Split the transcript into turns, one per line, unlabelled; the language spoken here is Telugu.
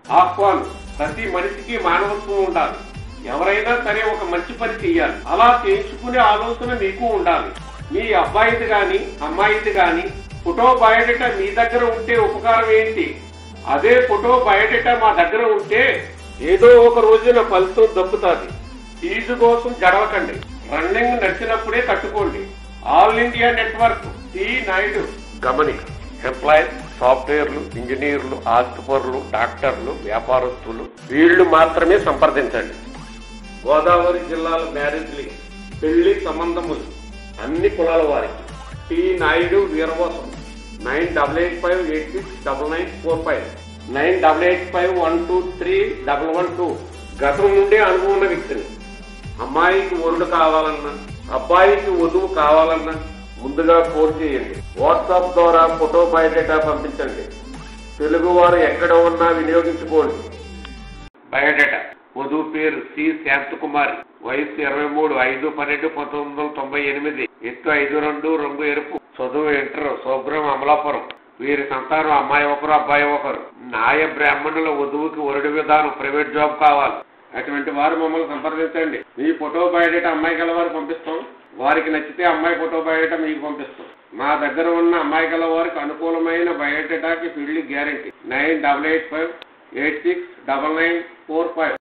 ఆహ్వానం ప్రతి మనిషికి మానవత్వం ఉండాలి ఎవరైనా సరే ఒక మంచి పని చెయ్యాలి అలా చేయించుకునే ఆలోచన మీకు ఉండాలి మీ అబ్బాయిది గాని అమ్మాయిది గాని ఫోటో బయోడేటా మీ దగ్గర ఉంటే ఉపకారం ఏంటి అదే ఫోటో బయోడేటా మా దగ్గర ఉంటే ఏదో ఒక రోజున ఫలితం దక్కుతుంది ఫీజు కోసం జడవకండి రన్నింగ్ నడిచినప్పుడే కట్టుకోండి all India network T Naidu గమనిక ఎంప్లాయీస్ సాఫ్ట్వేర్లు ఇంజనీర్లు ఆస్తిపరులు డాక్టర్లు వ్యాపారస్తులు వీళ్ళు మాత్రమే సంప్రదించండి గోదావరి జిల్లాల మ్యారేజ్లు పెళ్లి సంబంధములు అన్ని కులాల వారికి T Naidu Veeravasaram nine double eight five eight six double nine four five nine double eight five one two three double one two గతం నుండే అనుభవం ఉన్న వ్యక్తిని అమ్మాయికి వరుడు కావాలన్నా అబ్బాయికి వధువు కావాలన్నా ముందుగా ఫోన్ చేయండి వాట్సాప్ ద్వారా ఫోటో బయోడేటా పంపించండి తెలుగు వారు ఎక్కడ ఉన్నా వినియోగించుకోండి బయోడేటా వధువు పేరు సి శాంతకుమారి వయసు ఇరవై మూడు ఐదు పన్నెండు పంతొమ్మిది వందల తొంభై ఎనిమిది ఎత్తు ఐదు రెండు రంగు ఎరుపు చదువు ఇంటర్ శుభ్రం అమలాపురం వీరి సంతానం అమ్మాయి ఒకరు అబ్బాయి ఒకరు నాయ బ్రాహ్మణుల వధువుకి వరుడి విధానం ప్రైవేట్ జాబ్ కావాలి అటువంటి వారు మమ్మల్ని సంప్రదించండి మీ ఫోటో బయోడేటా అమ్మాయి గల వారు పంపిస్తాం వారికి నచ్చితే అమ్మాయి ఫోటో బయోడేటా మీకు పంపిస్తాం మా దగ్గర ఉన్న అమ్మాయి గల వారికి అనుకూలమైన బయోడేటాకి పెళ్లి guarantee nine double eight five eight six double nine four five